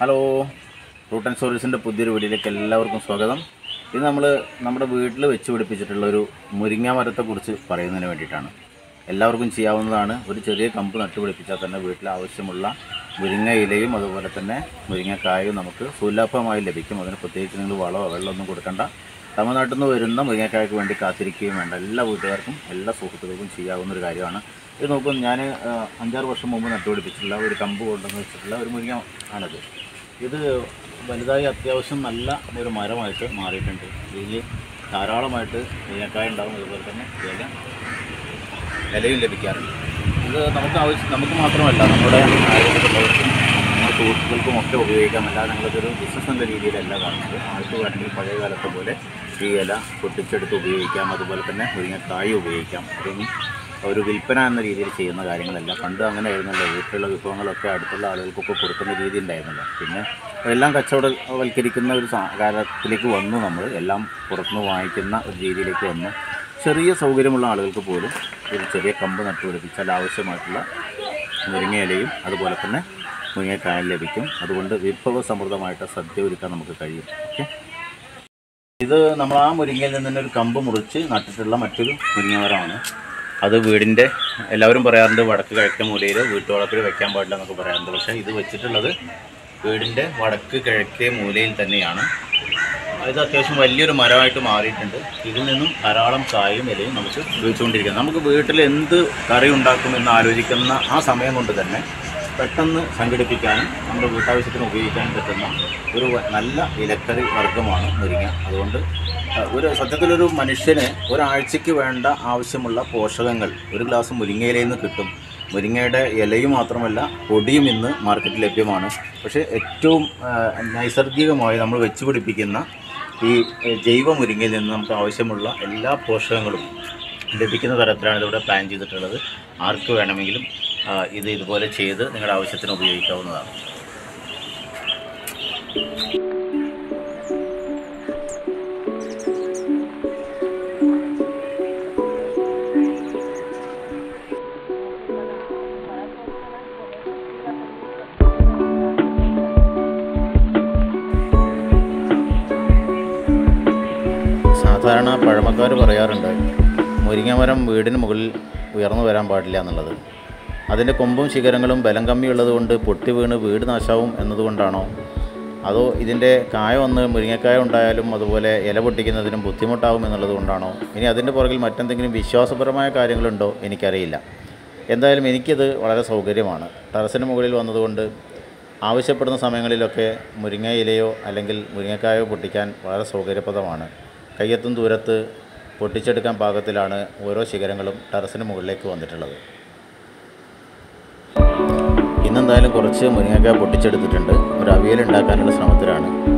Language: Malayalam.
ഹലോ റൂട്ട് ആൻഡ് സ്റ്റോറീസിൻ്റെ പുതിയൊരു വീഡിയോയിലേക്ക് എല്ലാവർക്കും സ്വാഗതം ഇത് നമ്മൾ നമ്മുടെ വീട്ടിൽ വെച്ച് പിടിപ്പിച്ചിട്ടുള്ള ഒരു മുരിങ്ങ മരത്തെക്കുറിച്ച് പറയുന്നതിന് വേണ്ടിയിട്ടാണ് എല്ലാവർക്കും ചെയ്യാവുന്നതാണ് ഒരു ചെറിയ കമ്പ് നട്ടുപിടിപ്പിച്ചാൽ തന്നെ വീട്ടിൽ ആവശ്യമുള്ള മുരിങ്ങ ഇലയും അതുപോലെ തന്നെ മുരിങ്ങക്കായും നമുക്ക് സുലഭമായി ലഭിക്കും അതിന് പ്രത്യേകിച്ച് നിങ്ങൾ വളമോ വെള്ളമൊന്നും കൊടുക്കണ്ട തമിഴ്നാട്ടിൽ നിന്ന് വരുന്ന മുരിങ്ങക്കായ്ക്ക് വേണ്ടി കാത്തിരിക്കുകയും വേണ്ട എല്ലാ വീട്ടുകാർക്കും എല്ലാ സുഹൃത്തുക്കൾക്കും ചെയ്യാവുന്ന ഒരു കാര്യമാണ് ഇത് നോക്കും ഞാൻ അഞ്ചാറ് വർഷം മുമ്പ് നട്ടുപിടിപ്പിച്ചിട്ടുള്ള ഒരു കമ്പ് കൊണ്ടുവന്ന് വെച്ചിട്ടുള്ള ഒരു മുരിങ്ങ ആണിത് ഇത് വലുതായി അത്യാവശ്യം നല്ല ഒരു മരമായിട്ട് മാറിയിട്ടുണ്ട് ഇതിൽ ധാരാളമായിട്ട് മുരിങ്ങക്കായ ഉണ്ടാകും അതുപോലെ തന്നെ ഇല ഇലയും ലഭിക്കാറുണ്ട് ഇത് നമുക്ക് ആവശ്യം നമുക്ക് മാത്രമല്ല നമ്മുടെ ആരോഗ്യമുള്ളവർക്കും നമ്മുടെ സുഹൃത്തുക്കൾക്കും ഒക്കെ ഉപയോഗിക്കാം അല്ലാതെ ഞങ്ങളിതൊരു ബിസിനസ് എന്ന രീതിയിലല്ല കാണുന്നത് ആൾക്ക് വേണമെങ്കിൽ പഴയ കാലത്തെ പോലെ ഈ ഇല പൊട്ടിച്ചെടുത്ത് ഉപയോഗിക്കാം അതുപോലെ തന്നെ മുരിങ്ങക്കായ ഉപയോഗിക്കാം അതൊന്നും ഒരു വിൽപ്പന എന്ന രീതിയിൽ ചെയ്യുന്ന കാര്യങ്ങളല്ല പണ്ട് അങ്ങനെ ആയിരുന്നല്ലോ വീട്ടിലുള്ള വിഭവങ്ങളൊക്കെ അടുത്തുള്ള ആളുകൾക്കൊക്കെ കൊടുക്കുന്ന രീതി ഉണ്ടായിരുന്നല്ലോ പിന്നെ എല്ലാം കച്ചവടവൽക്കരിക്കുന്ന ഒരു സാ- കാലത്തിലേക്ക് വന്നു നമ്മൾ എല്ലാം പുറത്തുനിന്ന് വാങ്ങിക്കുന്ന ഒരു രീതിയിലേക്ക് വന്നു ചെറിയ സൗകര്യമുള്ള ആളുകൾക്ക് പോലും ഒരു ചെറിയ കമ്പ് നട്ടുപിടിപ്പിച്ചാൽ ആവശ്യമായിട്ടുള്ള മുരിങ്ങയിലയും അതുപോലെ തന്നെ മുരിങ്ങക്കായൽ ലഭിക്കും അതുകൊണ്ട് വിഭവ സമൃദ്ധമായിട്ട് സദ്യ ഒരുക്കാൻ നമുക്ക് കഴിയും ഓക്കെ ഇത് നമ്മൾ ആ മുരിങ്ങയിൽ നിന്ന് തന്നെ ഒരു കമ്പ് മുറിച്ച് നട്ടിട്ടുള്ള മറ്റൊരു മുരിങ്ങമരമാണ് അത് വീടിൻ്റെ എല്ലാവരും പറയാറുണ്ട് വടക്ക് കിഴക്കേ മൂലയിൽ വീട്ടുവളപ്പിൽ വെക്കാൻ പാടില്ല എന്നൊക്കെ പറയാറുണ്ട് പക്ഷേ ഇത് വെച്ചിട്ടുള്ളത് വീടിൻ്റെ വടക്ക് കിഴക്കേ മൂലയിൽ തന്നെയാണ് ഇത് അത്യാവശ്യം വലിയൊരു മരമായിട്ട് മാറിയിട്ടുണ്ട് ഇതിൽ നിന്നും ധാരാളം കായും ഇലയും നമുക്ക് ഉപയോഗിച്ചുകൊണ്ടിരിക്കാം നമുക്ക് വീട്ടിൽ എന്ത് കറി ഉണ്ടാക്കും എന്ന് ആലോചിക്കുന്ന ആ സമയം കൊണ്ട് തന്നെ പെട്ടെന്ന് സംഘടിപ്പിക്കാനും നമ്മുടെ വീട്ടാവശ്യത്തിന് ഉപയോഗിക്കാനും പറ്റുന്ന ഒരു വ- നല്ല ഇലക്കറി വർഗ്ഗമാണ് മുരിങ്ങ അതുകൊണ്ട് അഹ്, ഒരു സത്യത്തിലൊരു മനുഷ്യന് ഒരാഴ്ചയ്ക്ക് വേണ്ട ആവശ്യമുള്ള പോഷകങ്ങൾ ഒരു ഗ്ലാസ് മുരിങ്ങയിലയിൽ നിന്ന് കിട്ടും മുരിങ്ങയുടെ ഇലയും മാത്രമല്ല പൊടിയും ഇന്ന് മാർക്കറ്റിൽ ലഭ്യമാണ് പക്ഷേ ഏറ്റവും ആ, നൈസർഗികമായി നമ്മൾ വെച്ച് പിടിപ്പിക്കുന്ന ഈ ഏ, ജൈവ മുരിങ്ങയിൽ നിന്ന് നമുക്ക് ആവശ്യമുള്ള എല്ലാ പോഷകങ്ങളും ലഭിക്കുന്ന തരത്തിലാണ് ഇതിവിടെ പ്ലാൻ ചെയ്തിട്ടുള്ളത് ആർക്ക് വേണമെങ്കിലും ആ, ഇത് ഇതുപോലെ ചെയ്ത് നിങ്ങളുടെ ആവശ്യത്തിന് ഉപയോഗിക്കാവുന്നതാണ് സാധാരണ പഴമക്കാർ പറയാറുണ്ട് മുരിങ്ങമരം വീടിന് മുകളിൽ ഉയർന്നു വരാൻ പാടില്ല എന്നുള്ളത് അതിൻ്റെ കൊമ്പും ശിഖരങ്ങളും ബലം കമ്മിയുള്ളത് കൊണ്ട് പൊട്ടി വീണ് വീട് നാശാവും എന്നതുകൊണ്ടാണോ അതോ ഇതിൻ്റെ കായ വന്ന് മുരിങ്ങക്കായ ഉണ്ടായാലും അതുപോലെ ഇല പൊട്ടിക്കുന്നതിനും ബുദ്ധിമുട്ടാവും എന്നുള്ളത് കൊണ്ടാണോ ഇനി അതിൻ്റെ പുറകിൽ മറ്റെന്തെങ്കിലും വിശ്വാസപരമായ കാര്യങ്ങളുണ്ടോ എനിക്കറിയില്ല എന്തായാലും എനിക്കിത് വളരെ സൗകര്യമാണ് ടെറസിന് മുകളിൽ വന്നതുകൊണ്ട് ആവശ്യപ്പെടുന്ന സമയങ്ങളിലൊക്കെ മുരിങ്ങ ഇലയോ അല്ലെങ്കിൽ മുരിങ്ങക്കായോ പൊട്ടിക്കാൻ വളരെ സൗകര്യപ്രദമാണ് കയ്യെത്തും ദൂരത്ത് പൊട്ടിച്ചെടുക്കാൻ പാകത്തിലാണ് ഓരോ ശിഖരങ്ങളും ടെറസിന് മുകളിലേക്ക് വന്നിട്ടുള്ളത് ഇന്നെന്തായാലും കുറച്ച് മുരിങ്ങക്കായ പൊട്ടിച്ചെടുത്തിട്ടുണ്ട് ഒരു അവിയൽ ഉണ്ടാക്കാനുള്ള ശ്രമത്തിലാണ്